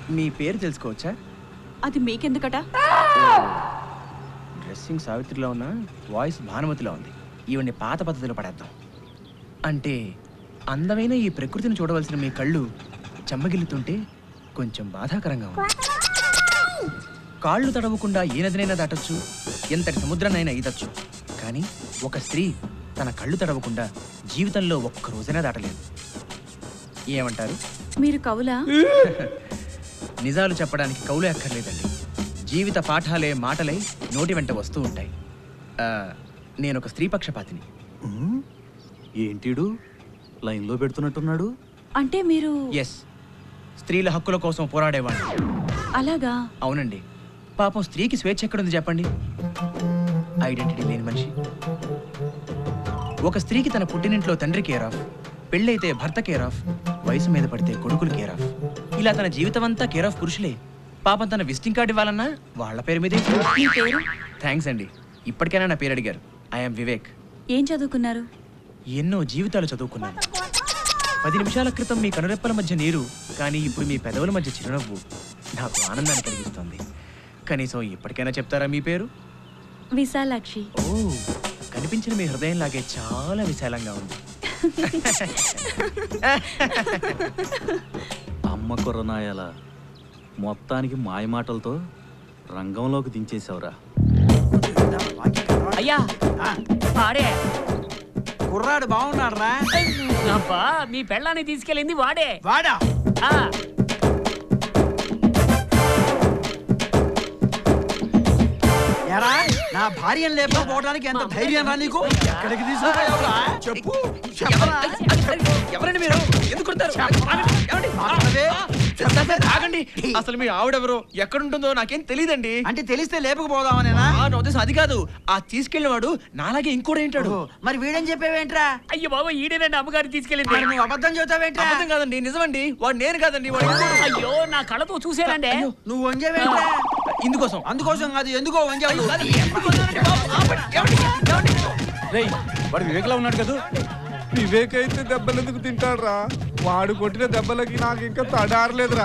మీ పేరు తెలుసుకోవచ్చా అది మీకెందుకట డ్రెస్సింగ్ సావిత్రిలో ఉన్న వాయిస్ భానుమతిలో ఉంది ఈవిడ్ని పాత పద్ధతిలో పడేద్దాం అంటే అందమైన ఈ ప్రకృతిని చూడవలసిన మీ కళ్ళు చెమ్మగిల్లుతుంటే కొంచెం బాధాకరంగా ఉంది కాళ్ళు తడవకుండా ఏ నదినైనా దాటొచ్చు ఎంతటి సముద్రాన్నైనా ఈదొచ్చు కానీ ఒక స్త్రీ తన కళ్ళు తడవకుండా జీవితంలో ఒక్క రోజైనా దాటలేదు ఏమంటారు మీరు కవులా నిజాలు చెప్పడానికి కౌలు అక్కర్లేదండి జీవిత పాఠాలే మాటలై నోటి వెంట వస్తూ ఉంటాయి ఆ, నేను ఒక స్త్రీ పక్షపాతిని ఏంటిడు లైన్లో పెడుతున్నట్టున్నాడు అంటే మీరు ఎస్ స్త్రీల హక్కుల కోసం పోరాడేవాడిని అలాగా అవునండి పాపం స్త్రీకి స్వేచ్ఛ ఎక్కడుంది చెప్పండి ఐడెంటిటీ లేని మనిషి ఒక స్త్రీకి తన పుట్టినింట్లో తండ్రి కేర్ ఆఫ్ పెళ్ళైతే భర్త కేర్ ఆఫ్ వయసు మీద పడితే కొడుకులు కేర్ ఆఫ్ ఇలా తన జీవితం అంతా కేర్ ఆఫ్ పురుషులే పాపం తన విజిటింగ్ కార్డు ఇవ్వాలన్నా వాళ్ళ పేరు మీదే మీ పేరు థ్యాంక్స్ అండి ఇప్పటికైనా నా పేరు అడిగారు ఐఎమ్ వివేక్ ఏం చదువుకున్నారు ఎన్నో జీవితాలు చదువుకున్నాను పది నిమిషాల క్రితం మీ కనురెప్పల మధ్య నీరు కానీ ఇప్పుడు మీ పెదవుల మధ్య చిరునవ్వు నాకు ఆనందాన్ని కలిగిస్తుంది కనీసం ఇప్పటికైనా చెప్తారా మీ పేరు విశాలాక్షి ఓ కనిపించిన మీ హృదయం లాగే చాలా విశాలంగా ఉంది అమ్మ కొరనాయాల మొత్తానికి మాయమాటలతో రంగంలోకి దించేశావురా అయ్యా వాడే కుర్రాడు బాగున్నాడు రా అబ్బా మీ పెళ్ళాన్ని తీసుకెళ్ళింది వాడే వాడా ఆ ఎరా నా భార్యను లేపకపోవడానికి ఎంత ధైర్యం రా నీకు ఎక్కడికి తీసుకుపోయావురా చెప్పు చెప్పరా ఎవరండి మీరు ఎందుకు కొడతారు? ఏమండి? మాట్లాడవే. సార్, సార్, ఆగండి అసలు మీ ఆవిడెవరో ఎక్కడుంటుందో నాకేం తెలియదండి అంటే తెలిస్తే లేపకపోదామనేనా నా ఉద్దేశం అది కాదు ఆ తీసుకెళ్ళిన వాడు నాలాగే ఇంకోటి ఏంటాడు ఓ, మరి వీడని చెప్పేవేంట్రా అయ్యో బాబా ఈడేనండి అమ్మగారు తీసుకెళ్ళింది మరి నువ్వు అబద్ధం చెబుతావేంట్రా అబద్ధం కాదండి నిజమండి వాడు నేను కాదండి వాడు ఇంకోడు. అయ్యో నా కళ్ళతో చూసానండి అయ్యో, నువ్వు వంగేవేంట్రా ఇందుకోసం అందుకోసం కాదు ఎందుకో వంగావు కాదు, ఎందుకోసమండి బాబు? ఆపండి, ఏమండి? ఏమండి? రేయ్ వాడు వివేక్లా ఉన్నాడు కదా వివేక్ అయితే దెబ్బలు ఎందుకు తింటాడురా వాడు కొట్టిన దెబ్బలకి నాకు ఇంకా తడారలేదురా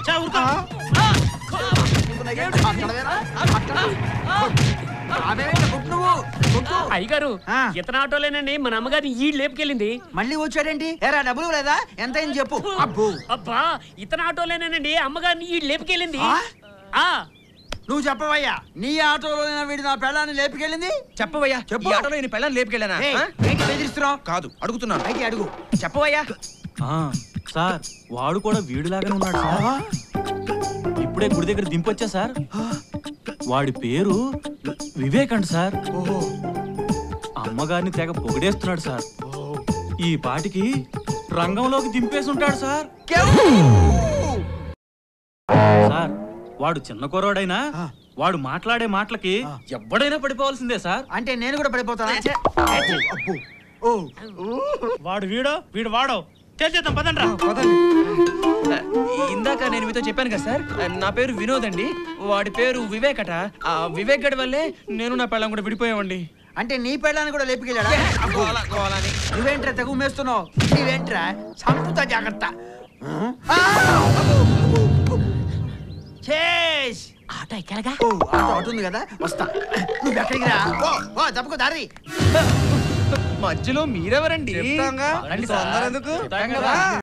నువ్వు కొట్టు. అయ్యగారు ఆ. ఇతను ఆటోలేనండి మన అమ్మగారిని ఈ లేపుకెళ్ళింది మళ్ళీ వచ్చాడేంటి ఏరా డబ్బులు లేదా ఎంత అయింది చెప్పు అబ్బో అబ్బా ఇతను ఆటోలేనండి అమ్మగారిని ఈ లేపుకెళ్ళింది ఆ? ఆ నువ్వు చెప్పవయ్యా నీ ఆటోలో వీడి నా పెళ్ళాన్ని లేపుకెళ్ళింది చెప్పవయ్యా చెప్పు. ఈ ఆటోలో నేను పెళ్ళని లేపుకెళ్ళానా ఏయ్, ఆ? ఏంటి బెదిరిస్తున్నావు కాదు అడుగుతున్నాను అయితే అడుగు చెప్పవయ్యా ఆ, సార్ వాడు కూడా వీడిలాగానే ఉన్నాడు సార్ ఇప్పుడే గుడి దగ్గర దింపొచ్చా సార్ వాడి పేరు వివేక్ అంట సార్ అమ్మగారిని తెగ పొగిడేస్తున్నాడు సార్ ఈ పాటికి రంగంలోకి దింపేసి ఉంటాడు సార్ సార్ వాడు చిన్న కుర్రాడైనా వాడు మాట్లాడే మాటలకి ఎవ్వడైనా పడిపోవాల్సిందే సార్ అంటే నేను కూడా పడిపోతానా అబ్బో. ఓ వాడు వీడో వీడు వాడో తేల్చేద్దాం పదండ్రా ఇందాక నేను మీతో చెప్పాను కదా సార్ నా పేరు వినోద్ అండి వాడి పేరు వివేక్ అట ఆ వివేక్ గడి వల్లే నేను నా పెళ్ళం కూడా విడిపోయామండి అంటే నీ పెళ్ళాన్ని కూడా లేపుకెళ్ళాడా గోల- గోలని. నువ్వేంట్రా తెగు మేస్తున్నావు నీవేంట్రా సంపుతా జాగ్రత్త ఆ! చేస్ ఆటో ఎక్కలగా ఓ ఆటో ఆటో ఉంది కదా వస్తా నువ్వు ఎక్కడికి రా ఓ ఓ తప్పుకో దారి మధ్యలో మీరెవరండి చెప్తాంగా రండి సార్. తొందర ఎందుకు చెప్తాం కదా.